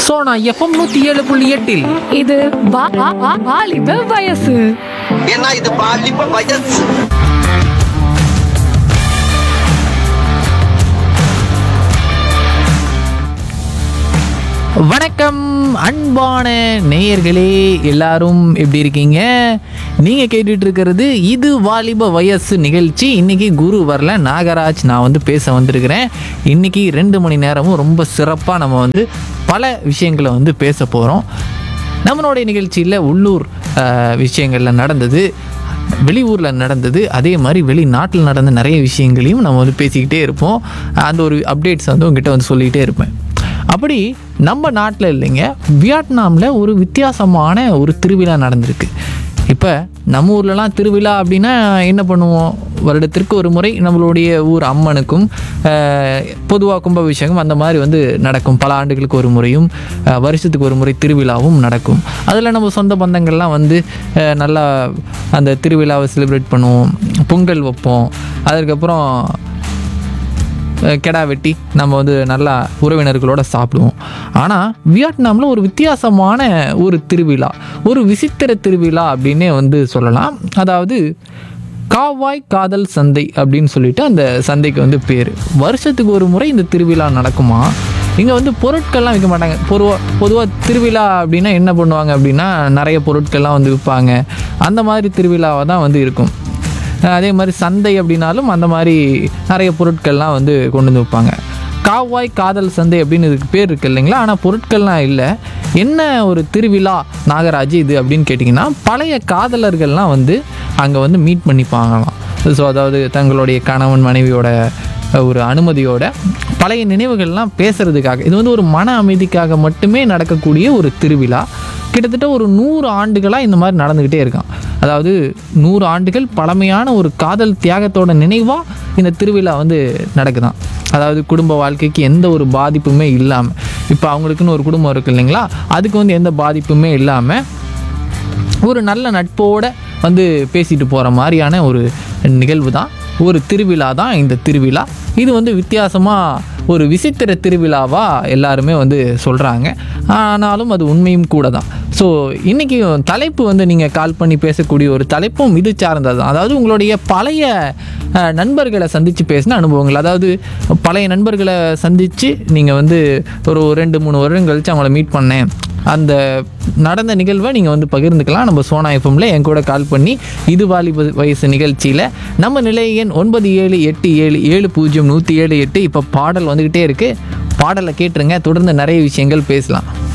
Sona FM நூத்தி ஏழு புள்ளி எட்டில் இது வா- வா- வா- வாலிப வயசு ஏன்னா இது பாலிப்ப வயசு வணக்கம் அன்பான நேயர்களே எல்லாரும் எப்படி இருக்கீங்க நீங்க கேட்டுட்டு இருக்கிறது இது வாலிப வயசு நிகழ்ச்சி இன்னைக்கு குரு வரல நாகராஜ் நான் வந்து பேச வந்திருக்கிறேன் இன்னைக்கு ரெண்டு மணி நேரமும் ரொம்ப சிறப்பாக நம்ம வந்து பல விஷயங்களை வந்து பேச போகிறோம் நம்மளுடைய நிகழ்ச்சியில் உள்ளூர் அஹ், விஷயங்கள்ல நடந்தது வெளியூரில் நடந்தது அதே மாதிரி வெளிநாட்டில் நடந்த நிறைய விஷயங்களையும் நம்ம வந்து பேசிக்கிட்டே இருப்போம் அந்த ஒரு அப்டேட்ஸ் வந்து உங்ககிட்ட வந்து சொல்லிக்கிட்டே இருப்பேன் அப்படி நம்ம நாட்டில் இல்லைங்க வியட்நாமில் ஒரு வித்தியாசமான ஒரு திருவிழா நடந்திருக்கு இப்போ நம்ம ஊர்லலாம் திருவிழா அப்படின்னா என்ன பண்ணுவோம் வருடத்திற்கு ஒரு முறை நம்மளுடைய ஊர் அம்மனுக்கும் பொதுவாக கும்பாபிஷேகம் அந்த மாதிரி வந்து நடக்கும் பல ஆண்டுகளுக்கு ஒரு முறையும் அஹ், வருஷத்துக்கு ஒரு முறை திருவிழாவும் நடக்கும் அதில் நம்ம சொந்த பந்தங்கள்லாம் வந்து அஹ், நல்லா அந்த திருவிழாவை செலிப்ரேட் பண்ணுவோம் பொங்கல் வைப்போம் அதுக்கப்புறம் அஹ் கெடா வெட்டி நம்ம வந்து நல்லா உறவினர்களோட சாப்பிடுவோம் ஆனால் வியட்நாமில் ஒரு வித்தியாசமான ஒரு திருவிழா ஒரு விசித்திர திருவிழா அப்படின்னே வந்து சொல்லலாம் அதாவது காவாய் காதல் சந்தை அப்படின்னு சொல்லிட்டு அந்த சந்தைக்கு வந்து பேர் வருஷத்துக்கு ஒரு முறை இந்த திருவிழா நடக்குமா இங்கே வந்து பொருட்கள்லாம் விற்க மாட்டாங்க பொதுவாக பொதுவாக திருவிழா அப்படின்னா என்ன பண்ணுவாங்க அப்படின்னா நிறைய பொருட்கள்லாம் வந்து விற்பாங்க அந்த மாதிரி திருவிழாவாக தான் வந்து இருக்கும் அஹ் அதே மாதிரி சந்தை அப்படின்னாலும் அந்த மாதிரி நிறைய பொருட்கள்லாம் வந்து கொண்டு வந்து வைப்பாங்க காவாய் காதல் சந்தை அப்படின்னு இதுக்கு பேர் இருக்கு இல்லைங்களா ஆனால் பொருட்கள்லாம் இல்லை என்ன ஒரு திருவிழா நாகராஜ் இது அப்படின்னு கேட்டிங்கன்னா பழைய காதலர்கள்லாம் வந்து அங்கே வந்து மீட் பண்ணிப்பாங்களாம் ஸோ அதாவது தங்களுடைய கணவன் மனைவியோட அஹ், ஒரு அனுமதியோட பழைய நினைவுகள்லாம் பேசுறதுக்காக இது வந்து ஒரு மன அமைதிக்காக மட்டுமே நடக்கக்கூடிய ஒரு திருவிழா கிட்டத்தட்ட ஒரு நூறு ஆண்டுகளாக இந்த மாதிரி நடந்துக்கிட்டே இருக்கான் அதாவது நூறு ஆண்டுகள் பழமையான ஒரு காதல் தியாகத்தோட நினைவாக இந்த திருவிழா வந்து நடக்குதாம் அதாவது குடும்ப வாழ்க்கைக்கு எந்த ஒரு பாதிப்புமே இல்லாமல் இப்போ அவங்களுக்குன்னு ஒரு குடும்பம் இருக்கு இல்லைங்களா அதுக்கு வந்து எந்த பாதிப்புமே இல்லாமல் ஒரு நல்ல நட்போட வந்து பேசிட்டு போகிற மாதிரியான ஒரு நிகழ்வு தான் ஒரு திருவிழா தான் இந்த திருவிழா இது வந்து வித்தியாசமாக ஒரு விசித்திர திருவிழாவாக எல்லாருமே வந்து சொல்கிறாங்க ஆனாலும் அது உண்மையும் கூட தான் ஸோ இன்றைக்கி தலைப்பு வந்து நீங்கள் கால் பண்ணி பேசக்கூடிய ஒரு தலைப்பும் இது சார்ந்தது தான் அதாவது உங்களுடைய பழைய அஹ், நண்பர்களை சந்தித்து பேசின அனுபவங்கள் அதாவது பழைய நண்பர்களை சந்தித்து நீங்கள் வந்து ஒரு ரெண்டு மூணு வருடம் கழித்து அவங்கள மீட் பண்ணேன் அந்த நடந்த நிகழ்வை நீங்கள் வந்து பகிர்ந்துக்கலாம் நம்ம சோனா எஃப்எம்ல என் கூட கால் பண்ணி இது வாலிப வயசு நிகழ்ச்சியில் நம்ம நிலைய எண் ஒன்பது ஏழு எட்டு ஏழு ஏழு பூஜ்ஜியம் நூற்றி ஏழு எட்டு இப்போ பாடல் வந்துக்கிட்டே இருக்குது பாடலை கேட்டுருங்க தொடர்ந்து நிறைய விஷயங்கள் பேசலாம்